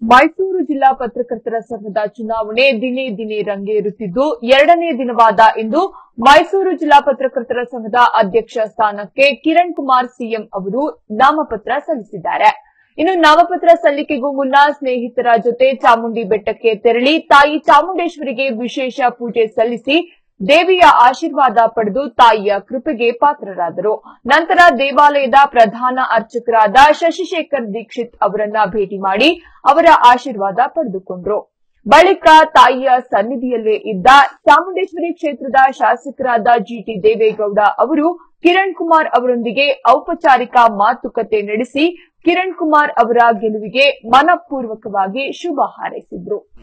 ಮೈಸೂರು ಜಿಲ್ಲಾ ಪತ್ರಕರ್ತರ ಸಂಘದ ಚುನಾವಣೆ ದಿನೇ ದಿನೇ ರಂಗೇರುತ್ತಿದ್ದು ಎರಡನೇ ದಿನವಾದ ಇಂದು ಮೈಸೂರು ಜಿಲ್ಲಾ ಪತ್ರಕರ್ತರ ಸಂಘದ ಅಧ್ಯಕ್ಷ ಸ್ಥಾನಕ್ಕೆ ಕಿರಣ್ ಕುಮಾರ್ ಸಿಎಂ ಅವರು ನಾಮಪತ್ರ ಸಲ್ಲಿಸಿದ್ದಾರೆ ಇನ್ನು ನಾಮಪತ್ರ ಸಲ್ಲಿಕೆಗೂ ಮುನ್ನ ಸ್ನೇಹಿತರ ಜೊತೆ ಚಾಮುಂಡಿ ಬೆಟ್ಟಕ್ಕೆ ತೆರಳಿ ತಾಯಿ ಚಾಮುಂಡೇಶ್ವರಿಗೆ ವಿಶೇಷ ಪೂಜೆ ಸಲ್ಲಿಸಿ ದೇವಿಯ ಆಶೀರ್ವಾದ ಪಡೆದು ತಾಯಿಯ ಕೃಪೆಗೆ ಪಾತ್ರರಾದರು ನಂತರ ದೇವಾಲಯದ ಪ್ರಧಾನ ಅರ್ಚಕರಾದ ಶಶಿಶೇಖರ್ ದೀಕ್ಷಿತ್ ಅವರನ್ನ ಭೇಟಿ ಮಾಡಿ ಅವರ ಆಶೀರ್ವಾದ ಪಡೆದುಕೊಂಡ್ರು ಬಳಿಕ ತಾಯಿಯ ಸನ್ನಿಧಿಯಲ್ಲೇ ಇದ್ದ ಚಾಮುಂಡೇಶ್ವರಿ ಕ್ಷೇತ್ರದ ಶಾಸಕರಾದ ಜಿಟಿ ದೇವೇಗೌಡ ಅವರು ಕಿರಣ್ ಕುಮಾರ್ ಅವರೊಂದಿಗೆ ಔಪಚಾರಿಕ ಮಾತುಕತೆ ನಡೆಸಿ ಕಿರಣ್ ಕುಮಾರ್ ಅವರ ಗೆಲುವಿಗೆ ಮನಪೂರ್ವಕವಾಗಿ ಶುಭ ಹಾರೈಸಿದ್ರು